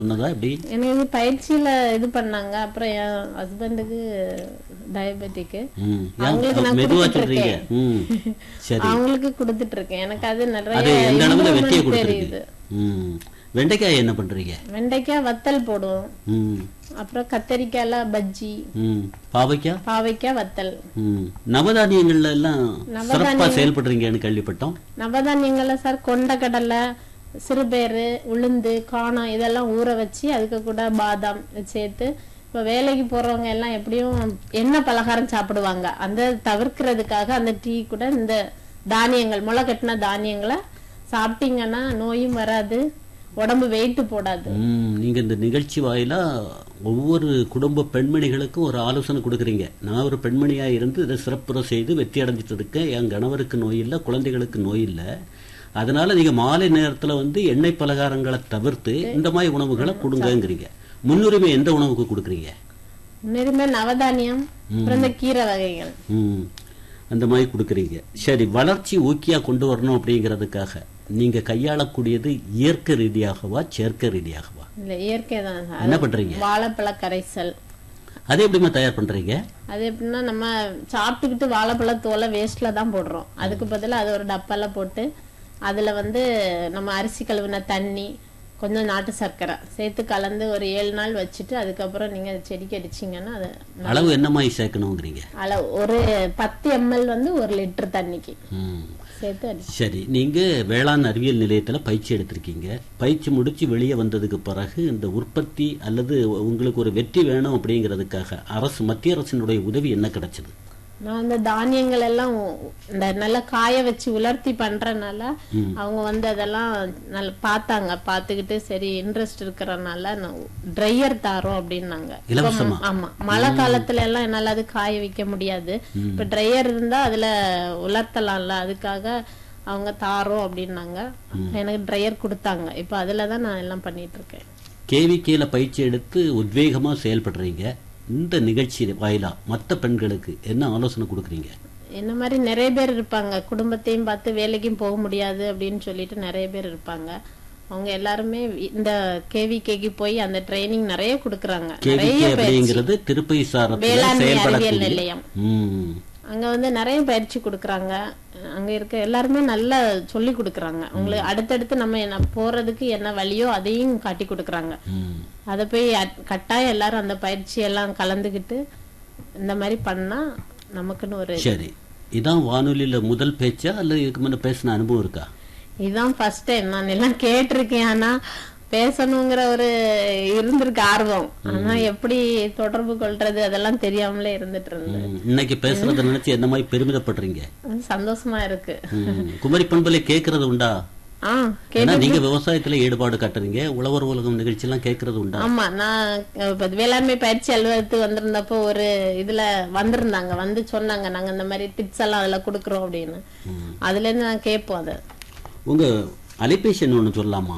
சொன்னதா எப்படி எனக்கு பயிற்சியில இது பண்ணாங்க அப்புறம் என் ஹஸ்பண்டுக்கு டயபெட்டிக்கு ம் ஏன் அவங்களுக்கு நான் மெதுவா கொடுத்துட்டு சொல்றீங்க ம் சரி அவங்களுக்கு கொடுத்துட்டு இருக்கேன் எனக்கு அது அது நிறைய எந்த அளவுல வெற்றியை improvement கொடுத்துருக்கு தெரியுது ம் வெண்டைக்காய் என்ன பண்றீங்க வெண்டைக்காய் வத்தல் போடுவோம் ம் அப்புறம் கத்தரிக்காய்ல பஜ்ஜி ம் பாவைக்காய் பாவைக்காய் வத்தல் ம் நவதானியங்கள்ல எல்லாம் சிறப்பா செயல்படுறீங்கன்னு கேள்விப்பட்டோம் நவதானியங்கள்ல சார் கொண்டக்கடலை சிறுபேறு உளுந்து காணம் இதெல்லாம் ஊற வச்சு அதுக்கு கூட பாதாம் சேர்த்து இப்போ வேலைக்கு போறவங்க எல்லாம் எப்படியும் எண்ணெய் பலகாரம் சாப்பிடுவாங்க அந்த தவிர்க்கிறதுக்காக அந்த டீ கூட இந்த தானியங்கள் முளை கட்டின தானியங்களை சாப்பிட்டீங்கன்னா நோயும் வராது உடம்பு வெயிட் போடாது ம், நீங்க இந்த நிகழ்ச்சி வாயிலா ஒவ்வொரு குடும்ப பெண்மணிகளுக்கும் ஒரு ஆலோசனை கொடுக்குறீங்க நான் ஒரு பெண்மணியா இருந்து இதை சிறப்புற செய்து வெற்றி அடைஞ்சிட்டு இருக்கேன் என் கணவருக்கு நோய் இல்லை குழந்தைகளுக்கு நோய் இல்லை அதனால நீங்க மாலை நேரத்துல வந்து எண்ணெய் பலகாரங்களை தவிர்த்து இந்த மாதிரி உணவுகளை கொடுங்கங்கிறீங்க முன்னுரிமை எந்த உணவுக்கு கொடுக்குறீங்க முன்னுரிமை நவதானியம் அப்புறம் இந்த கீரை வகைகள் ம் அந்த மாதிரி கொடுக்குறீங்க சரி வளர்ச்சி ஊக்கியா கொண்டு வரணும் அப்படிங்கிறதுக்காக நீங்க கையாளக்கூடியது இயற்கை ரீதியாகவா செயற்கை ரீதியாகவா இல்ல இயற்கை தான் சார் என்ன பண்றீங்க வாழைப்பழ கரைசல் அது எப்படிமா தயார் பண்றீங்க அது எப்படின்னா நம்ம சாப்பிட்டுக்கிட்டு வாழைப்பழ தோலை வேஸ்ட்ல தான் போடுறோம் அதுக்கு பதிலா அது ஒரு டப்பால போட்டு அதுல வந்து நம்ம அரிசி கழுவின தண்ணி கொஞ்சம் நாட்டு சர்க்கரை சேர்த்து கலந்து ஒரு ஏழு நாள் வச்சுட்டு அதுக்கப்புறம் நீங்க அது செடிக்கு அடிச்சீங்கன்னா அது அளவு என்ன மாதிரி சேர்க்கணுங்கிறீங்க அளவு ஒரு பத்து எம்எல் வந்து ஒரு லிட்டர் தண்ணிக்கு ம். சேர்த்து அடி சரி நீங்க வேளாண் அறிவியல் நிலையத்துல பயிற்சி எடுத்திருக்கீங்க பயிற்சி முடிச்சு வெளியே வந்ததுக்கு பிறகு இந்த உற்பத்தி அல்லது உங்களுக்கு ஒரு வெற்றி வேணும் அப்படிங்கிறதுக்காக அரசு மத்திய அரசினுடைய உதவி என்ன கிடைச்சது நான் இந்த தானியங்கள் எல்லாம் இந்த நல்லா காய வச்சு உலர்த்தி பண்றனால அவங்க வந்து அதெல்லாம் நல்லா பார்த்தாங்க பார்த்துக்கிட்டு சரி இன்ட்ரெஸ்ட் இருக்கிறனால ட்ரையர் தாரோம் அப்படின்னாங்க இலவசமா? இப்ப, ஆமா மழை காலத்துல எல்லாம் என்னால அது காய வைக்க முடியாது இப்ப ட்ரையர் இருந்தா அதுல உலர்த்தலாம்ல அதுக்காக அவங்க தாரோம் அப்படின்னாங்க எனக்கு ட்ரையர் கொடுத்தாங்க இப்ப அதுலதான் நான் எல்லாம் பண்ணிட்டு இருக்கேன் கேவிகேல பயிற்சி எடுத்து உத்வேகமா செயல்படுறீங்க இந்த நிகழ்ச்சி வாயிலா மற்ற பெண்களுக்கு என்ன ஆலோசனை கொடுக்குறீங்க என்ன மாதிரி நிறைய பேர் இருப்பாங்க குடும்பத்தையும் பார்த்து வேலைக்கும் போக முடியாது அப்படின்னு சொல்லிட்டு நிறைய பேர் இருப்பாங்க அவங்க எல்லாருமே வி- இந்த கேவிகேக்கு போய் அந்த ட்ரைனிங் நிறைய கொடுக்கறாங்க நிறைய கேவிகே பயிற்சி அப்படிங்கிறது திருப்பதி சாரத்தில் வேளாண்மை அறிவியல் செயல்படக்கூடிய நிலையம் ம் அங்க வந்து நிறைய பயிற்சி கொடுக்கறாங்க அங்க இருக்க எல்லாருமே நல்லா சொல்லி கொடுக்கறாங்க உங்களுக்கு அடுத்தடுத்து நம்ம என்ன போறதுக்கு என்ன வழியோ அதையும் காட்டி கொடுக்கறாங்க ம் அதை போய் அட்- கட்டாயம் எல்லாரும் அந்த பயிற்சி எல்லாம் கலந்துக்கிட்டு இந்த மாதிரி பண்ணா நமக்குன்னு ஒரு சரி இதான் வானொலியில முதல் பேச்சா அல்லது இதுக்கு முன்ன பேசின அனுபவம் இருக்கா இதுதான் ஃபர்ஸ்ட் டைம் நான் எல்லாம் கேட்டிருக்கேன் ஆனா பேசணுங்கிற ஒரு இருந்திருக்கு ஆர்வம் ஆனா எப்படி தொடர்பு கொள்றது அதெல்லாம் தெரியாமலே இருந்துட்டு இருந்தேன் ம், இன்னைக்கு பேசுறத நினைச்சு என்ன மாதிரி பெருமிதப்படுறீங்க அது சந்தோஷமா இருக்கு ம், குமரி பண்பலை கேட்கறது உண்டா ஆ ஏன்னா நீங்க விவசாயத்துல ஈடுபாடு காட்டுறீங்க உழவர் உலகம் நிகழ்ச்சி எல்லாம் கேட்கறது உண்டா ஆமா நான் இப்ப வேளாண்மை பயிற்சி அலுவலகத்துக்கு வந்திருந்தப்போ ஒரு இதுல வந்திருந்தாங்க வந்து சொன்னாங்க நாங்க இந்த மாதிரி டிப்ஸ் எல்லாம் அதுல குடுக்கறோம் அப்படின்னு அதுல இருந்து நான் கேட்போம் அதை உங்க அலைபேசி எண் ஒண்ணு சொல்லலாமா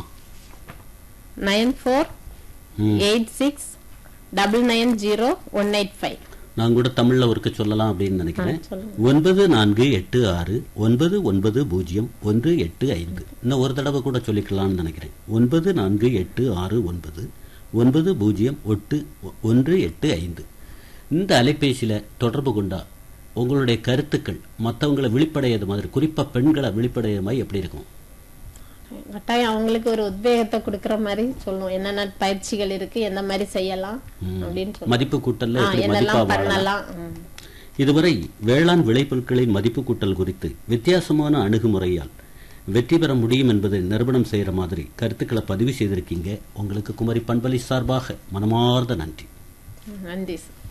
nine four hmm. Eight six double nine zero one eight five நான் கூட தமிழ்ல ஒருக்க சொல்லலாம் அப்படின்னு நினைக்கிறேன் சொல்லுங்க ஒன்பது நான்கு எட்டு ஆறு ஒன்பது ஒன்பது பூஜ்ஜியம் ஒன்று எட்டு ஐந்து இன்னும் ஒரு தடவை கூட சொல்லிக்கலாம்னு நினைக்கிறேன் ஒன்பது நான்கு எட்டு ஆறு ஒன்பது ஒன்பது பூஜ்ஜியம் ஒட்டு ஒன்று எட்டு ஐந்து இந்த அலைபேசியில தொடர்பு கொண்டா உங்களுடைய கருத்துக்கள் மற்றவங்களை விழிப்படையது மாதிரி குறிப்பா பெண்களை விழிப்படையது மாதிரி எப்படி இருக்கும் கட்டாயம் அவங்களுக்கு ஒரு உத்வேகத்தை கொடுக்கற மாதிரி சொல்லுவோம் என்னென்ன பயிற்சிகள் இருக்கு எந்த மாதிரி செய்யலாம் அப்படின்னு சொல்லுவோம் மதிப்பு கூட்டல்ல ஆ, எப்படி மதிப்பா என்னெல்லாம் வாழலாம் பண்ணலாம் ம். இதுவரை வேளாண் விளைபொருட்களின் மதிப்பு கூட்டல் குறித்து வித்தியாசமான அணுகுமுறையால் வெற்றி பெற முடியும் என்பதை நிரூபணம் செய்யற மாதிரி கருத்துக்களை பதிவு செய்திருக்கீங்க உங்களுக்கு குமரி பண்பலை சார்பாக மனமார்ந்த நன்றி நன்றி சார்